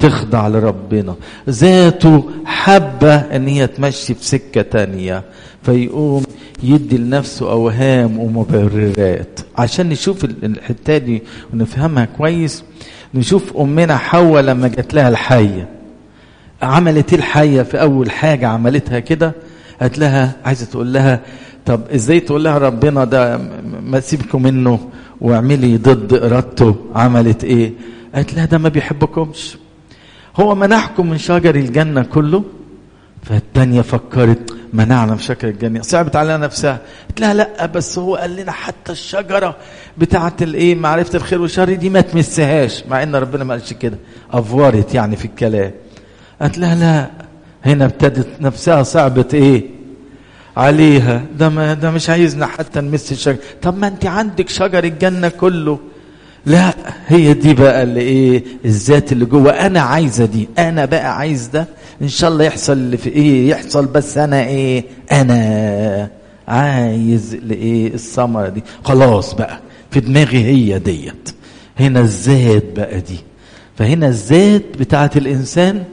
تخضع لربنا ذاته حابة ان هي تمشي في سكة تانية فيقوم يدي لنفسه اوهام ومبررات عشان نشوف الحتة دي ونفهمها كويس نشوف امنا حواء لما جات لها الحية عملت ايه الحية في اول حاجة عملتها كده قالت لها عايزة تقول لها طب ازاي تقول لها ربنا ده ما تسيبكم منه واعملي ضد ارادته عملت ايه قالت لها ده ما بيحبكمش هو منعكم من شجر الجنة كله فالتانية فكرت منعنا من شجر الجنة صعبت على نفسها قالت لها لا بس هو قال لنا حتى الشجرة بتاعة الايه معرفة الخير والشر دي ما تمسهاش مع ان ربنا ما قالش كده افورت يعني في الكلام قالت لها لا هنا ابتدت نفسها صعبت ايه عليها ده ما ده مش عايزنا حتى نمس الشجر طب ما انت عندك شجر الجنة كله لا هي دي بقى اللي ايه الذات اللي جوه انا عايزه دي انا بقى عايز ده ان شاء الله يحصل اللي في ايه يحصل بس انا ايه انا عايز لايه الثمره دي خلاص بقى في دماغي هي ديت هنا الذات بقى دي فهنا الذات بتاعت الانسان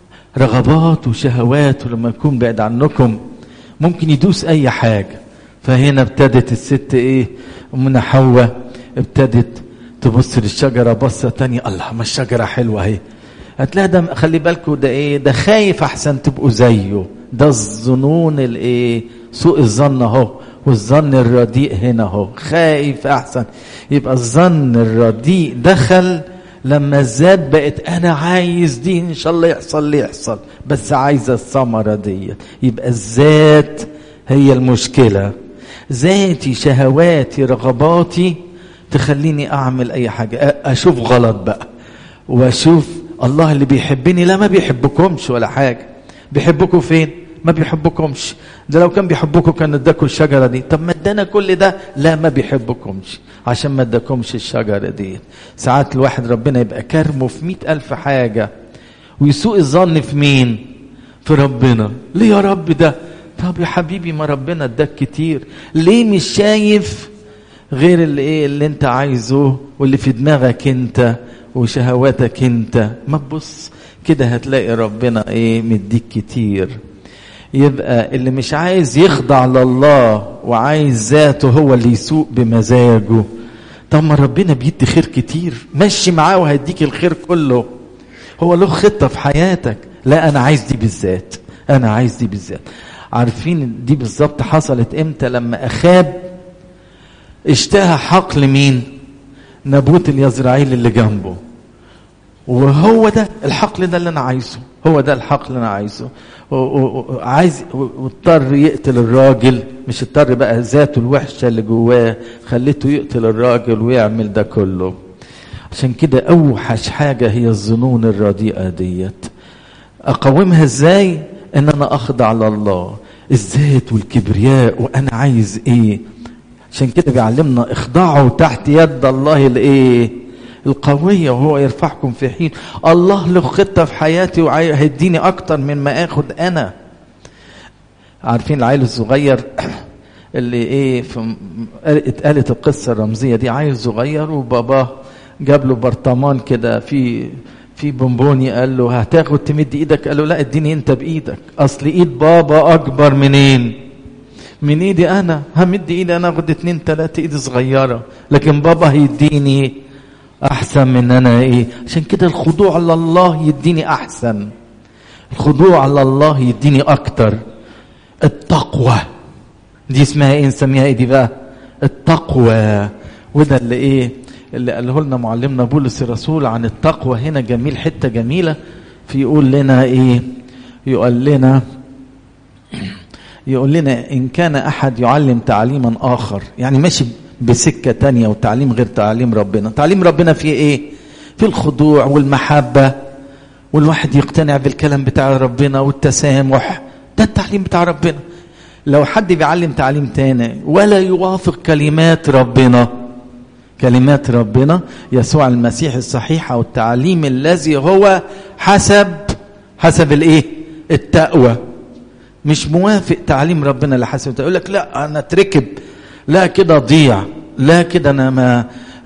رغبات وشهوات ولما يكون بعد عنكم ممكن يدوس اي حاجه فهنا ابتدت الست ايه امنا حواء ابتدت تبص للشجرة بصة تانية الله ما الشجرة حلوة اهي هتلاقي ده خلي بالكم ده ايه ده خايف احسن تبقوا زيه ده الظنون الايه سوء الظن اهو والظن الرديء هنا اهو خايف احسن يبقى الظن الرديء دخل لما الذات بقت انا عايز دي ان شاء الله يحصل لي يحصل بس عايزه الثمره دي يبقى الذات هي المشكله ذاتي شهواتي رغباتي تخليني اعمل اي حاجه اشوف غلط بقى واشوف الله اللي بيحبني لا ما بيحبكمش ولا حاجه بيحبكم فين ما بيحبكمش ده لو كان بيحبكم كان اداكم الشجره دي طب ما ادانا كل ده لا ما بيحبكمش عشان ما اداكمش الشجره دي ساعات الواحد ربنا يبقى كرمه في مئة ألف حاجه ويسوء الظن في مين في ربنا ليه يا رب ده طب يا حبيبي ما ربنا اداك كتير ليه مش شايف غير اللي ايه اللي انت عايزه واللي في دماغك انت وشهواتك انت ما تبص كده هتلاقي ربنا ايه مديك كتير يبقى اللي مش عايز يخضع لله وعايز ذاته هو اللي يسوق بمزاجه طب ما ربنا بيدي خير كتير مشي معاه وهيديك الخير كله هو له خطه في حياتك لا انا عايز دي بالذات انا عايز دي بالذات عارفين دي بالظبط حصلت امتى لما اخاب اشتهى حقل مين نبوت اليزرعيل اللي جنبه وهو ده الحقل ده اللي انا عايزه هو ده الحقل اللي انا عايزه عايز واضطر يقتل الراجل مش اضطر بقى ذاته الوحشه اللي جواه خليته يقتل الراجل ويعمل ده كله عشان كده اوحش حاجه هي الظنون الرديئه ديت اقاومها ازاي ان انا اخضع لله الذات والكبرياء وانا عايز ايه عشان كده بيعلمنا اخضعوا تحت يد الله الايه القوية وهو يرفعكم في حين الله له خطة في حياتي وهيديني أكتر من ما آخد أنا عارفين العيل الصغير اللي ايه في اتقالت القصة الرمزية دي عيل صغير وباباه جاب له برطمان كده في في بونبوني قال له هتاخد تمد ايدك قال له لا اديني انت بايدك اصل ايد بابا اكبر منين من ايدي انا همد ايدي انا اخد اتنين تلاتة ايدي صغيرة لكن بابا هيديني احسن من انا ايه عشان كده الخضوع لله يديني احسن الخضوع لله يديني اكتر التقوى دي اسمها ايه نسميها ايه دي بقى التقوى وده اللي ايه اللي قاله لنا معلمنا بولس الرسول عن التقوى هنا جميل حته جميله في يقول لنا ايه يقول لنا يقول لنا ان كان احد يعلم تعليما اخر يعني ماشي بسكه تانية وتعليم غير تعليم ربنا تعليم ربنا في ايه في الخضوع والمحبه والواحد يقتنع بالكلام بتاع ربنا والتسامح ده التعليم بتاع ربنا لو حد بيعلم تعليم تاني ولا يوافق كلمات ربنا كلمات ربنا يسوع المسيح الصحيح او التعليم الذي هو حسب حسب الايه التقوى مش موافق تعليم ربنا اللي حسب يقول لك لا انا اتركب لا كده ضيع لا كده انا ما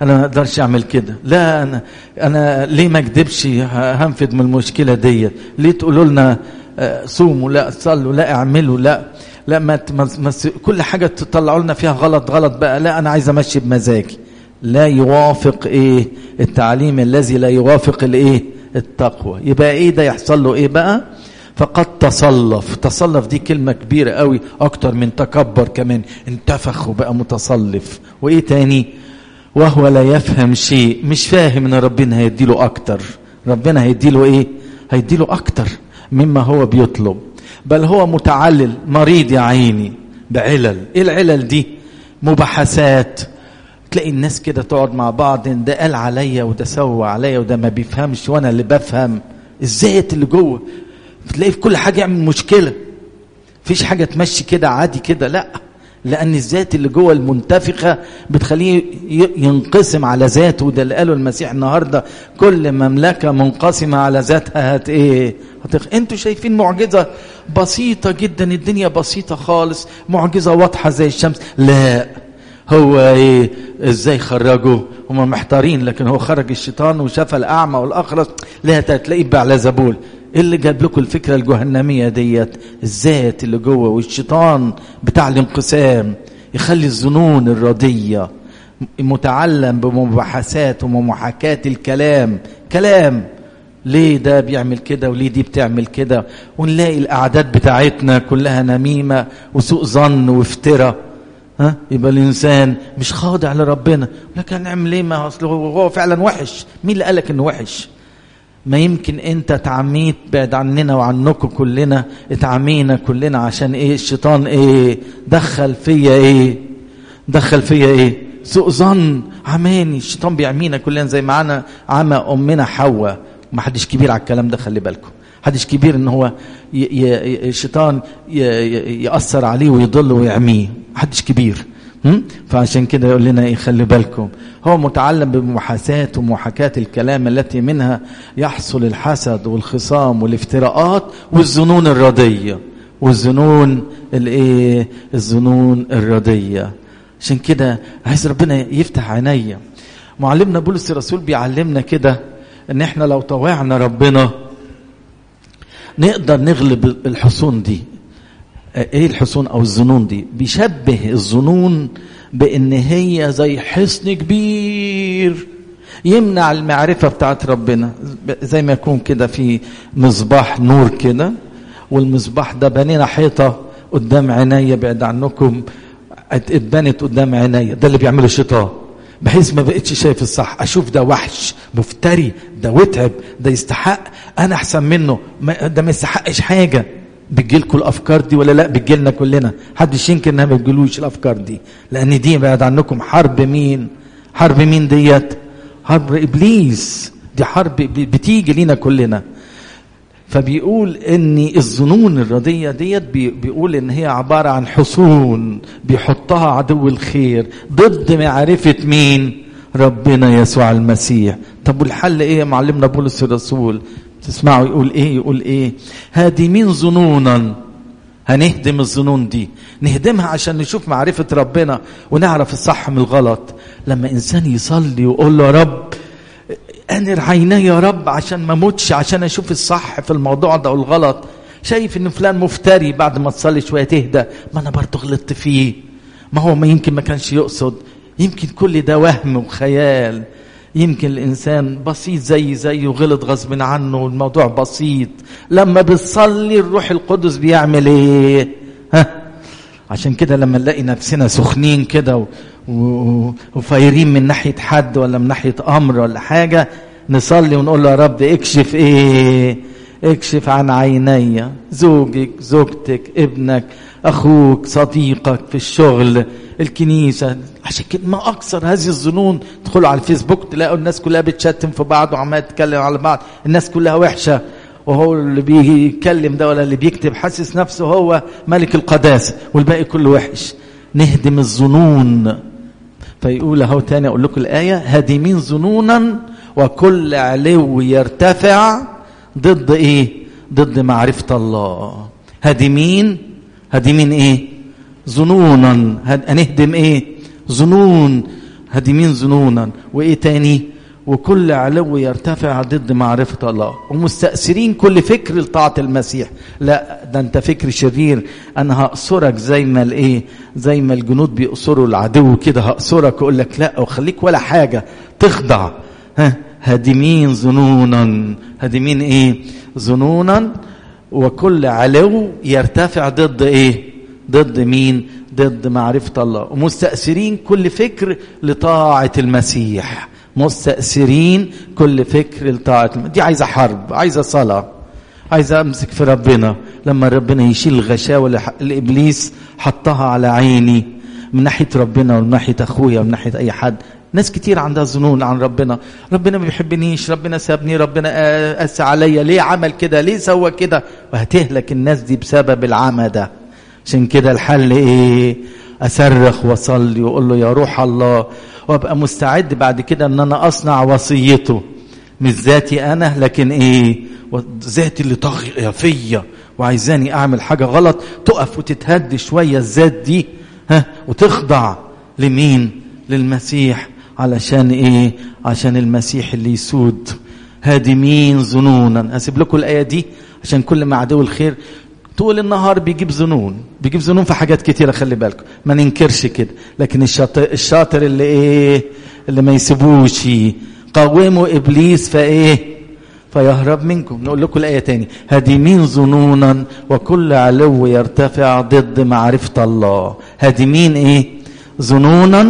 انا ما اقدرش اعمل كده لا انا انا ليه ما اكذبش هنفد من المشكله ديت ليه تقولوا لنا آه، صوموا لا صلوا لا اعملوا لا لا ما, ت- ما ما ت- كل حاجه تطلعوا لنا فيها غلط غلط بقى لا انا عايز امشي بمزاجي لا يوافق ايه التعليم الذي لا يوافق الايه التقوى يبقى ايه ده يحصل له ايه بقى فقد تصلف تصلف دي كلمة كبيرة قوي أكتر من تكبر كمان انتفخ وبقى متصلف وإيه تاني وهو لا يفهم شيء مش فاهم ان ربنا هيديله اكتر ربنا هيديله ايه هيديله اكتر مما هو بيطلب بل هو متعلل مريض يا عيني بعلل ايه العلل دي مباحثات تلاقي الناس كده تقعد مع بعض إن ده قال عليا وده سوى عليا وده ما بيفهمش وانا اللي بفهم الذات اللي جوه تلاقي في كل حاجه يعمل مشكله فيش حاجه تمشي كده عادي كده لا لان الذات اللي جوه المنتفخه بتخليه ي- ينقسم على ذاته وده اللي قاله المسيح النهارده كل مملكه منقسمه على ذاتها هت ايه هتخ... انتوا شايفين معجزه بسيطه جدا الدنيا بسيطه خالص معجزه واضحه زي الشمس لا هو ايه ازاي خرجه هم محتارين لكن هو خرج الشيطان وشاف الاعمى والاخرس لا تلاقيه على زبول ايه اللي جاب لكم الفكره الجهنميه ديت الذات اللي جوه والشيطان بتاع الانقسام يخلي الظنون الرديه متعلم بمباحثات ومحاكاة الكلام كلام ليه ده بيعمل كده وليه دي بتعمل كده ونلاقي الاعداد بتاعتنا كلها نميمه وسوء ظن وافتراء ها يبقى الانسان مش خاضع لربنا لكن نعمل ايه ما اصل هو هو فعلا وحش مين اللي قالك انه وحش ما يمكن انت اتعميت بعد عننا وعنكم كلنا اتعمينا كلنا عشان ايه الشيطان ايه دخل فيا ايه دخل فيا ايه سوء ظن عماني الشيطان بيعمينا كلنا زي معانا عمى امنا حواء ما حدش كبير على الكلام ده خلي بالكم حدش كبير ان هو ي- ي- الشيطان ي- ي- ياثر عليه ويضل ويعميه حدش كبير هم؟ فعشان كده يقول لنا ايه خلي بالكم هو متعلم بمحاساة ومحاكاة الكلام التي منها يحصل الحسد والخصام والافتراءات والظنون الردية والظنون الايه الظنون الردية عشان كده عايز ربنا يفتح عينيا معلمنا بولس الرسول بيعلمنا كده ان احنا لو طوعنا ربنا نقدر نغلب الحصون دي ايه الحصون او الظنون دي بيشبه الظنون بان هي زي حصن كبير يمنع المعرفة بتاعت ربنا زي ما يكون كده في مصباح نور كده والمصباح ده بنينا حيطة قدام عينيا بعد عنكم اتبنت قدام عينيا ده اللي بيعمله الشيطان بحيث ما بقتش شايف الصح اشوف ده وحش مفتري ده وتعب ده يستحق انا احسن منه ما ده ما يستحقش حاجه بتجيلكوا الافكار دي ولا لا بتجيلنا كلنا حدش ينكر انها ما بتجيلوش الافكار دي لان دي بعد عنكم حرب مين حرب مين ديت حرب ابليس دي حرب بتيجي لينا كلنا فبيقول ان الظنون الرديه ديت بي- بيقول ان هي عباره عن حصون بيحطها عدو الخير ضد معرفه مين ربنا يسوع المسيح طب والحل ايه يا معلمنا بولس الرسول تسمعوا يقول ايه يقول ايه هادمين ظنونا هنهدم الظنون دي نهدمها عشان نشوف معرفة ربنا ونعرف الصح من الغلط لما إنسان يصلي ويقول له يا رب أنر عيني يا رب عشان ما اموتش عشان أشوف الصح في الموضوع ده والغلط شايف إن فلان مفتري بعد ما تصلي شوية تهدى ما أنا برضه غلطت فيه ما هو ما يمكن ما كانش يقصد يمكن كل ده وهم وخيال يمكن الإنسان بسيط زي زيه غلط غصب عنه والموضوع بسيط لما بتصلي الروح القدس بيعمل ايه ها عشان كده لما نلاقي نفسنا سخنين كده و- و- وفايرين من ناحية حد ولا من ناحية أمر ولا حاجة نصلي ونقول له يا رب اكشف ايه اكشف عن عيني زوجك زوجتك ابنك اخوك صديقك في الشغل الكنيسة عشان كده ما اكثر هذه الظنون تدخلوا على الفيسبوك تلاقوا الناس كلها بتشتم في بعض وعمالة تتكلم على بعض الناس كلها وحشة وهو اللي بيتكلم ده ولا اللي بيكتب حاسس نفسه هو ملك القداسة والباقي كله وحش نهدم الظنون فيقول اهو تاني اقول لكم الايه هادمين ظنونا وكل علو يرتفع ضد ايه ضد معرفه الله هادمين هادمين ايه ظنونا هد- هنهدم ايه ظنون هادمين ظنونا وايه تاني وكل علو يرتفع ضد معرفة الله ومستأثرين كل فكر لطاعة المسيح لا ده انت فكر شرير انا هأسرك زي ما الايه زي ما الجنود بيأسروا العدو كده هأسرك اقول لك لا وخليك ولا حاجة تخضع ها هادمين ظنونا هادمين ايه ظنونا وكل علو يرتفع ضد ايه ضد مين ضد معرفة الله ومستأثرين كل فكر لطاعة المسيح مستأثرين كل فكر لطاعة الم... دي عايزة حرب عايزة صلاة عايزة أمسك في ربنا لما ربنا يشيل الغشاوة اللي ح- اللي إبليس حطها على عيني من ناحية ربنا ومن ناحية أخويا ومن ناحية أي حد ناس كتير عندها ظنون عن ربنا ربنا ما بيحبنيش ربنا سابني ربنا آه، قاسى عليا ليه عمل كده ليه سوى كده وهتهلك الناس دي بسبب العمى ده عشان كده الحل ايه اصرخ واصلي واقول له يا روح الله وابقى مستعد بعد كده ان انا اصنع وصيته مش ذاتي انا لكن ايه ذاتي اللي طاغيه فيا وعايزاني اعمل حاجه غلط تقف وتتهد شويه الذات دي ها وتخضع لمين للمسيح علشان ايه عشان المسيح اللي يسود هادمين ظنونا هسيب لكم الايه دي عشان كل ما عدو الخير طول النهار بيجيب ظنون بيجيب ظنون في حاجات كتيرة خلي بالكم ما ننكرش كده لكن الشاطر, الشاطر اللي ايه اللي ما يسيبوش قوموا ابليس فايه فيهرب منكم نقول لكم الآية تاني هادمين ظنونا وكل علو يرتفع ضد معرفة الله هادمين ايه ظنونا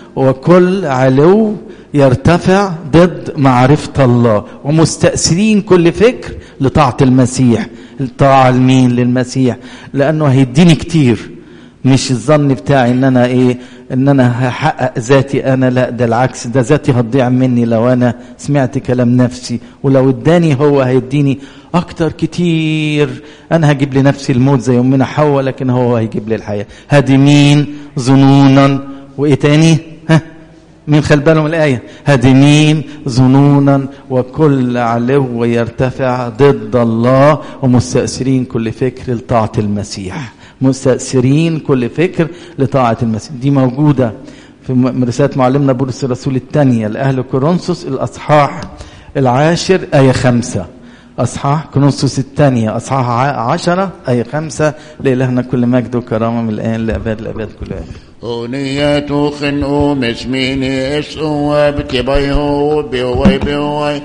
وكل علو يرتفع ضد معرفة الله ومستأثرين كل فكر لطاعة المسيح الطاعة لمين للمسيح لأنه هيديني كتير مش الظن بتاعي ان انا ايه ان انا هحقق ذاتي انا لا ده العكس ده ذاتي هتضيع مني لو انا سمعت كلام نفسي ولو اداني هو هيديني اكتر كتير انا هجيب لنفسي الموت زي امنا حواء لكن هو هيجيب لي الحياه هادمين ظنونا وايه تاني ها مين خل بالهم الآية هادمين ظنونا وكل علو يرتفع ضد الله ومستأثرين كل فكر لطاعة المسيح مستأثرين كل فكر لطاعة المسيح دي موجودة في م- رسالة معلمنا بولس الرسول الثانية لأهل كورنثوس الأصحاح العاشر آية خمسة أصحاح كورنثوس الثانية أصحاح ع- عشرة آية خمسة لإلهنا كل مجد وكرامة من الآن لأباد الأباد كل آن Oniyatu khin u mismini es u abti bayhu bi way bi way